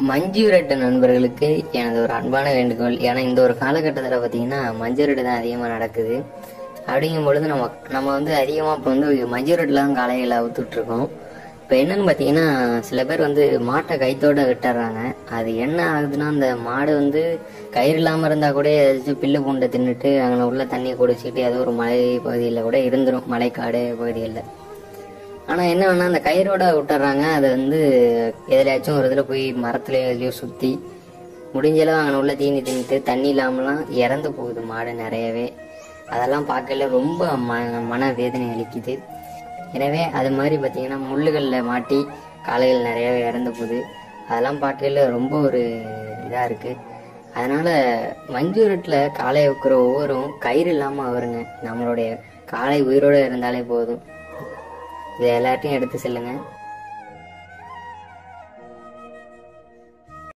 மஞ்சு விரட்டு நண்பர்களுக்கு எனது ஒரு அன்பான வேண்டுகோள் ஏன்னா இந்த ஒரு காலகட்டத்தில் பார்த்தீங்கன்னா மஞ்சு விரட்டு தான் அதிகமாக நடக்குது அப்படிங்கும் பொழுது நம்ம நம்ம வந்து அதிகமாக இப்போ வந்து மஞ்சு விரட்டில் தான் காளைகளை அவுத்துட்ருக்கோம் இப்போ என்னன்னு பார்த்தீங்கன்னா சில பேர் வந்து மாட்டை கைத்தோட விட்டுறாங்க அது என்ன ஆகுதுன்னா அந்த மாடு வந்து கயிறு இல்லாமல் இருந்தால் கூட ஏதாச்சும் பில்லு பூண்டை தின்னுட்டு அங்கே உள்ள தண்ணியை குடிச்சிட்டு ஏதோ ஒரு மலை பகுதியில் கூட இருந்துரும் மலைக்காடு பகுதிகளில் ஆனால் என்ன வேணா அந்த கயிறோட விட்டுறாங்க அதை வந்து எதுலையாச்சும் ஒரு இதில் போய் மரத்துலயோ எதுலையோ சுற்றி முடிஞ்சளவு அங்கே உள்ள தீனி தின்னுட்டு தண்ணி இல்லாமலாம் இறந்து போகுது மாடு நிறையவே அதெல்லாம் பார்க்கல ரொம்ப ம மன வேதனை அளிக்குது எனவே அது மாதிரி பார்த்தீங்கன்னா முள்ளுகளில் மாட்டி காளைகள் நிறையவே இறந்து போகுது அதெல்லாம் பார்க்கல ரொம்ப ஒரு இதாக இருக்குது அதனால் மஞ்சு விரட்டில் காளை வைக்கிற ஒவ்வொரும் கயிறு இல்லாமல் வருங்க நம்மளுடைய காளை உயிரோடு இருந்தாலே போதும் இதை எல்லாத்தையும் எடுத்து செல்லுங்க